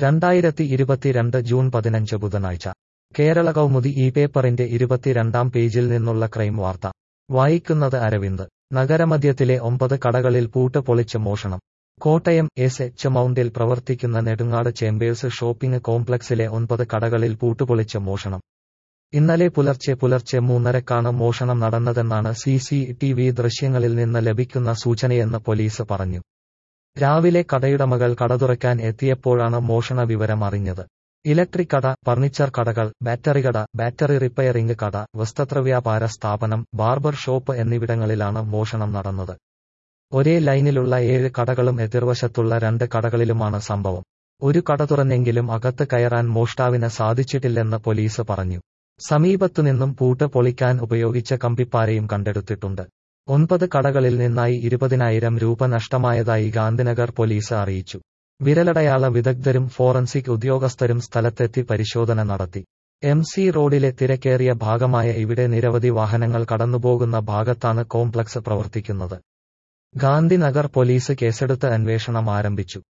രണ്ടായിരത്തി ഇരുപത്തിരണ്ട് ജൂൺ പതിനഞ്ച് ബുധനാഴ്ച കേരള കൗമുദി ഈ പേപ്പറിന്റെ ഇരുപത്തിരണ്ടാം പേജിൽ നിന്നുള്ള ക്രൈം വാർത്ത വായിക്കുന്നത് അരവിന്ദ് നഗരമധ്യത്തിലെ ഒമ്പത് കടകളിൽ പൂട്ട് പൊളിച്ച് മോഷണം കോട്ടയം എസ് എച്ച് മൗണ്ടിൽ പ്രവർത്തിക്കുന്ന നെടുങ്ങാട് ചേമ്പേഴ്സ് ഷോപ്പിംഗ് കോംപ്ലക്സിലെ ഒൻപത് കടകളിൽ പൂട്ടുപൊളിച്ച് മോഷണം ഇന്നലെ പുലർച്ചെ പുലർച്ചെ മൂന്നരക്കാണ് മോഷണം നടന്നതെന്നാണ് സി സി ടി വി ദൃശ്യങ്ങളിൽ നിന്ന് ലഭിക്കുന്ന സൂചനയെന്ന് പോലീസ് പറഞ്ഞു രാവിലെ കടയുടമകൾ കട തുറക്കാൻ എത്തിയപ്പോഴാണ് മോഷണ വിവരം അറിഞ്ഞത് ഇലക്ട്രിക് കട ഫർണിച്ചർ കടകൾ ബാറ്ററി കട ബാറ്ററി റിപ്പയറിംഗ് കട വസ്ത്രവ്യാപാര സ്ഥാപനം ബാർബർ ഷോപ്പ് എന്നിവിടങ്ങളിലാണ് മോഷണം നടന്നത് ഒരേ ലൈനിലുള്ള ഏഴ് കടകളും എതിർവശത്തുള്ള രണ്ട് കടകളിലുമാണ് സംഭവം ഒരു കട തുറന്നെങ്കിലും അകത്ത് കയറാൻ മോഷ്ടാവിന് സാധിച്ചിട്ടില്ലെന്ന് പോലീസ് പറഞ്ഞു സമീപത്തുനിന്നും പൂട്ട് പൊളിക്കാൻ ഉപയോഗിച്ച കമ്പിപ്പാരയും കണ്ടെടുത്തിട്ടുണ്ട് ഒൻപത് കടകളിൽ നിന്നായി ഇരുപതിനായിരം രൂപ നഷ്ടമായതായി ഗാന്ധിനഗർ പോലീസ് അറിയിച്ചു വിരലടയാള വിദഗ്ധരും ഫോറൻസിക് ഉദ്യോഗസ്ഥരും സ്ഥലത്തെത്തി പരിശോധന നടത്തി എം സി റോഡിലെ തിരക്കേറിയ ഭാഗമായ ഇവിടെ നിരവധി വാഹനങ്ങൾ കടന്നുപോകുന്ന ഭാഗത്താണ് കോംപ്ലക്സ് പ്രവർത്തിക്കുന്നത് ഗാന്ധിനഗർ പോലീസ് കേസെടുത്ത് അന്വേഷണം ആരംഭിച്ചു